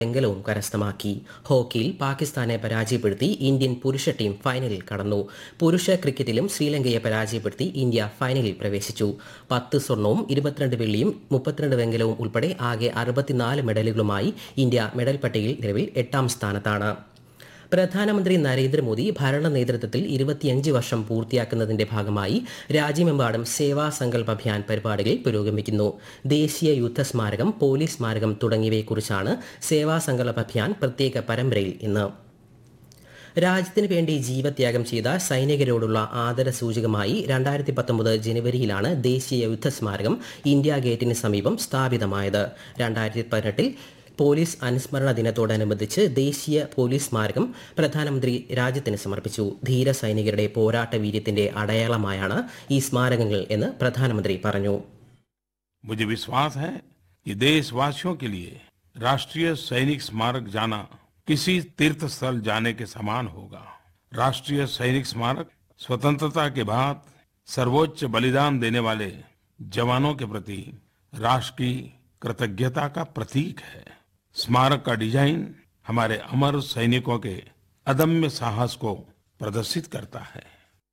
വെങ്കലവും കരസ്ഥമാക്കി ഹോക്കിയിൽ പാകിസ്ഥാനെ പരാജയപ്പെടുത്തി ഇന്ത്യൻ പുരുഷ ടീം ഫൈനലിൽ കടന്നു പുരുഷ ക്രിക്കറ്റിലും ശ്രീലങ്കയെ പരാജയപ്പെടുത്തി ഇന്ത്യ ഫൈനലിൽ പ്രവേശിച്ചു പത്ത് സ്വർണവും ഇരുപത്തിരണ്ട് വെള്ളിയും മുപ്പത്തിരണ്ട് വെങ്കലവും ഉൾപ്പെടെ ആകെ അറുപത്തിനാല് മെഡലുകളുമായി ഇന്ത്യ മെഡൽ പട്ടികയിൽ നിലവിൽ എട്ടാം സ്ഥാനത്താണ് പ്രധാനമന്ത്രി നരേന്ദ്രമോദി ഭരണ നേതൃത്വത്തിൽ ഇരുപത്തിയഞ്ച് വർഷം പൂർത്തിയാക്കുന്നതിന്റെ ഭാഗമായി രാജ്യമെമ്പാടും സേവാ സങ്കൽപ് അഭിയാൻ പരിപാടികൾ പുരോഗമിക്കുന്നു ദേശീയ യുദ്ധ സ്മാരകം പോലീസ് സ്മാരകം തുടങ്ങിയവയെക്കുറിച്ചാണ് സേവാ സങ്കൽപ് അഭിയാൻ പ്രത്യേക പരമ്പരയിൽ ഇന്ന് രാജ്യത്തിന് വേണ്ടി ജീവത്യാഗം ചെയ്ത സൈനികരോടുള്ള ആദര സൂചകമായി രണ്ടായിരത്തി പത്തൊമ്പത് ജനുവരിയിലാണ് ദേശീയ യുദ്ധ സ്മാരകം ഇന്ത്യ ഗേറ്റിന് സമീപം സ്ഥാപിതമായത് രണ്ടായിരത്തി പതിനെട്ടിൽ പോലീസ് അനുസ്മരണ ദിനത്തോടനുബന്ധിച്ച് ദേശീയ പോലീസ് സ്മാരകം പ്രധാനമന്ത്രി രാജ്യത്തിന് സമർപ്പിച്ചു ധീര സൈനികരുടെ പോരാട്ട വീര്യത്തിന്റെ അടയാളമായാണ് ഈ സ്മാരകങ്ങൾ എന്ന് പ്രധാനമന്ത്രി പറഞ്ഞു मुझे विश्वास है कि देशवासियों के लिए राष्ट्रीय सैनिक स्मारक जाना किसी तीर्थ स्थल जाने के समान होगा राष्ट्रीय सैनिक स्मारक स्वतंत्रता के बाद सर्वोच्च बलिदान देने वाले जवानों के प्रति राष्ट्र की कृतज्ञता का प्रतीक है स्मारक का डिजाइन हमारे अमर सैनिकों के अदम्य साहस को प्रदर्शित करता है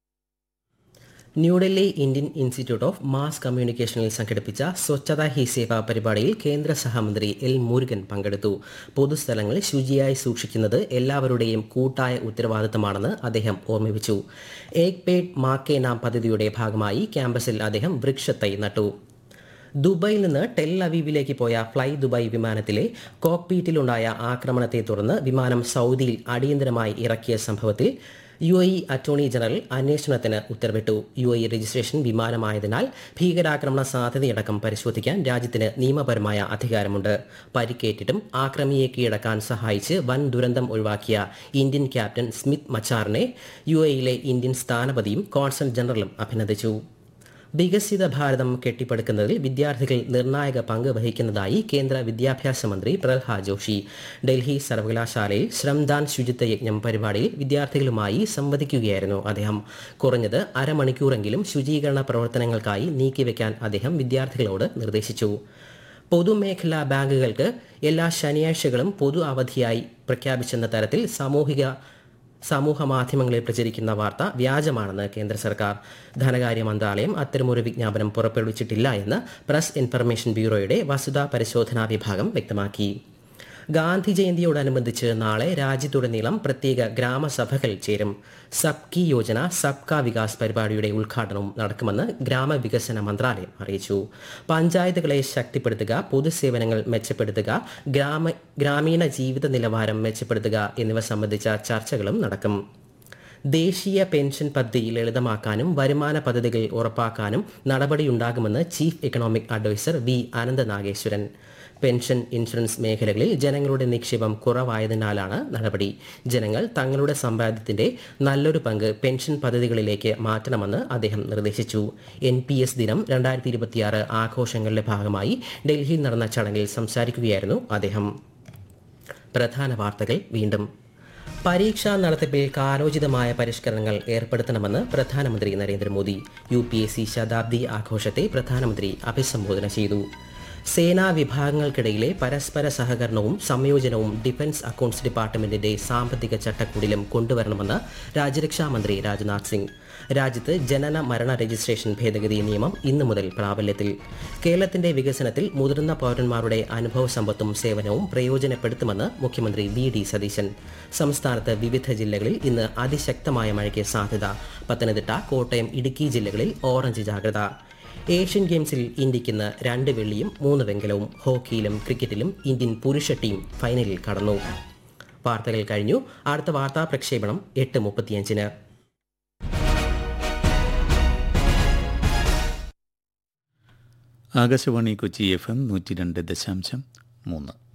New Delhi Indian institute of mass കമ്മ്യൂണിക്കേഷനിൽ സംഘടിപ്പിച്ച സ്വച്ഛതാ ഹി സേവ പരിപാടിയിൽ കേന്ദ്ര സഹമന്ത്രി എൽ മുരുകൻ പങ്കെടുത്തു പൊതുസ്ഥലങ്ങൾ ശുചിയായി സൂക്ഷിക്കുന്നത് എല്ലാവരുടെയും കൂട്ടായ ഉത്തരവാദിത്തമാണെന്ന് അദ്ദേഹം ഓർമ്മിപ്പിച്ചു ഏക് പേഡ് മാക്കേ നാം പദ്ധതിയുടെ ഭാഗമായി ക്യാമ്പസിൽ അദ്ദേഹം വൃക്ഷത്തൈ നട്ടു ദുബായിൽ നിന്ന് ടെൽ അവീവിലേക്ക് പോയ ഫ്ലൈ ദുബായ് വിമാനത്തിലെ കോക്പീറ്റിലുണ്ടായ ആക്രമണത്തെ തുടർന്ന് വിമാനം സൗദിയിൽ അടിയന്തരമായി ഇറക്കിയ സംഭവത്തിൽ യു എ അറ്റോർണി ജനറൽ അന്വേഷണത്തിന് ഉത്തരവിട്ടു യു എ രജിസ്ട്രേഷൻ വിമാനമായതിനാൽ ഭീകരാക്രമണ സാധ്യതയടക്കം പരിശോധിക്കാൻ രാജ്യത്തിന് നിയമപരമായ അധികാരമുണ്ട് പരിക്കേറ്റിട്ടും ആക്രമിയെ കീഴടക്കാൻ സഹായിച്ച് വൻ ദുരന്തം ഒഴിവാക്കിയ ഇന്ത്യൻ ക്യാപ്റ്റൻ സ്മിത്ത് മച്ചാറിനെ യു എയിലെ ഇന്ത്യൻ സ്ഥാനപതിയും കോൺസൽ ജനറലും അഭിനന്ദിച്ചു വികസിത ഭാരതം കെട്ടിപ്പടുക്കുന്നതിൽ വിദ്യാർത്ഥികൾ നിർണായക പങ്ക് വഹിക്കുന്നതായി കേന്ദ്ര വിദ്യാഭ്യാസ മന്ത്രി പ്രഹ്ലാദ് ജോഷി ഡൽഹി സർവകലാശാലയിൽ ശ്രംദാൻ ശുചിത്വ യജ്ഞം പരിപാടിയിൽ വിദ്യാർത്ഥികളുമായി സംവദിക്കുകയായിരുന്നു അദ്ദേഹം കുറഞ്ഞത് അരമണിക്കൂറെങ്കിലും ശുചീകരണ പ്രവർത്തനങ്ങൾക്കായി നീക്കിവെക്കാൻ അദ്ദേഹം വിദ്യാർത്ഥികളോട് നിർദ്ദേശിച്ചു പൊതുമേഖലാ ബാങ്കുകൾക്ക് എല്ലാ ശനിയാഴ്ചകളും പൊതു അവധിയായി പ്രഖ്യാപിച്ചെന്ന തരത്തിൽ സാമൂഹിക സമൂഹ മാധ്യമങ്ങളിൽ പ്രചരിക്കുന്ന വാർത്ത വ്യാജമാണെന്ന് കേന്ദ്ര സർക്കാർ ധനകാര്യ മന്ത്രാലയം അത്തരമൊരു വിജ്ഞാപനം പുറപ്പെടുവിച്ചിട്ടില്ല എന്ന് പ്രസ് ഇൻഫർമേഷൻ ബ്യൂറോയുടെ വസ്തുതാ പരിശോധനാ വിഭാഗം വ്യക്തമാക്കി ഗാന്ധി ജയന്തിയോടനുബന്ധിച്ച് നാളെ രാജ്യത്തുടനീളം പ്രത്യേക ഗ്രാമസഭകൾ ചേരും സബ്കി യോജന സബ്കാ വികാസ് പരിപാടിയുടെ ഉദ്ഘാടനവും നടക്കുമെന്ന് ഗ്രാമവികസന മന്ത്രാലയം അറിയിച്ചു പഞ്ചായത്തുകളെ ശക്തിപ്പെടുത്തുക പൊതുസേവനങ്ങൾ മെച്ചപ്പെടുത്തുക ഗ്രാമ ഗ്രാമീണ ജീവിത നിലവാരം മെച്ചപ്പെടുത്തുക എന്നിവ സംബന്ധിച്ച ചർച്ചകളും നടക്കും ദേശീയ പെൻഷൻ പദ്ധതി ലളിതമാക്കാനും വരുമാന പദ്ധതികൾ ഉറപ്പാക്കാനും നടപടിയുണ്ടാകുമെന്ന് chief economic adviser V Anantha Nageswaran pension insurance മേഖലകളിൽ ജനങ്ങളുടെ നിക്ഷേപം കുറവായതിനാലാണ് നടപടി ജനങ്ങൾ തങ്ങളുടെ സമ്പാദ്യത്തിന്റെ നല്ലൊരു പങ്ക് പെൻഷൻ പദ്ധതികളിലേക്ക് മാറ്റണമെന്ന് അദ്ദേഹം നിർദ്ദേശിച്ചു എൻ പി എസ് ദിനം രണ്ടായിരത്തി ഇരുപത്തിയാറ് ആഘോഷങ്ങളുടെ ഭാഗമായി ഡൽഹിയിൽ നടന്ന ചടങ്ങിൽ സംസാരിക്കുകയായിരുന്നു അദ്ദേഹം പ്രധാന വാർത്തകൾ വീണ്ടും പരീക്ഷാ നടത്തിപ്പിൽ കാലോചിതമായ പരിഷ്കരണങ്ങൾ ഏർപ്പെടുത്തണമെന്ന് പ്രധാനമന്ത്രി Narendra Modi U P S C ശതാബ്ദി ആഘോഷത്തെ പ്രധാനമന്ത്രി അഭിസംബോധന ചെയ്തു സേനാ വിഭാഗങ്ങൾക്കിടയിലെ പരസ്പര സഹകരണവും സംയോജനവും ഡിഫൻസ് അക്കൌണ്ട്സ് ഡിപ്പാർട്ട്മെന്റിന്റെ സാമ്പത്തിക ചട്ടക്കൂടിലും കൊണ്ടുവരണമെന്ന് രാജ്യരക്ഷാ മന്ത്രി രാജ്നാഥ് സിംഗ് രാജ്യത്ത് ജനന മരണ രജിസ്ട്രേഷൻ ഭേദഗതി നിയമം ഇന്നു മുതൽ പ്രാബല്യത്തിൽ കേരളത്തിന്റെ വികസനത്തിൽ മുതിർന്ന പൗരന്മാരുടെ അനുഭവ സമ്പത്തും സേവനവും പ്രയോജനപ്പെടുത്തുമെന്ന് മുഖ്യമന്ത്രി വി ഡി സതീശൻ സംസ്ഥാനത്ത് വിവിധ ജില്ലകളിൽ ഇന്ന് അതിശക്തമായ മഴയ്ക്ക് സാധ്യത പത്തനംതിട്ട കോട്ടയം ഇടുക്കി ജില്ലകളിൽ ഓറഞ്ച് ജാഗ്രത ഏഷ്യൻ ഗെയിംസിൽ ഇന്ത്യയ്ക്ക് ഇന്ന് രണ്ട് വെള്ളിയും മൂന്ന് വെങ്കലവും ഹോക്കിയിലും ക്രിക്കറ്റിലും ഇന്ത്യൻ പുരുഷ ടീം ഫൈനലിൽ കടന്നു വാർത്തകൾ കഴിഞ്ഞു അടുത്ത വാർത്താ പ്രക്ഷേപണം എട്ട് മുപ്പത്തിയഞ്ചിന് ആകാശവാണി കൊച്ചി എഫ് എം നൂറ്റി രണ്ട് ദശാംശം മൂന്ന്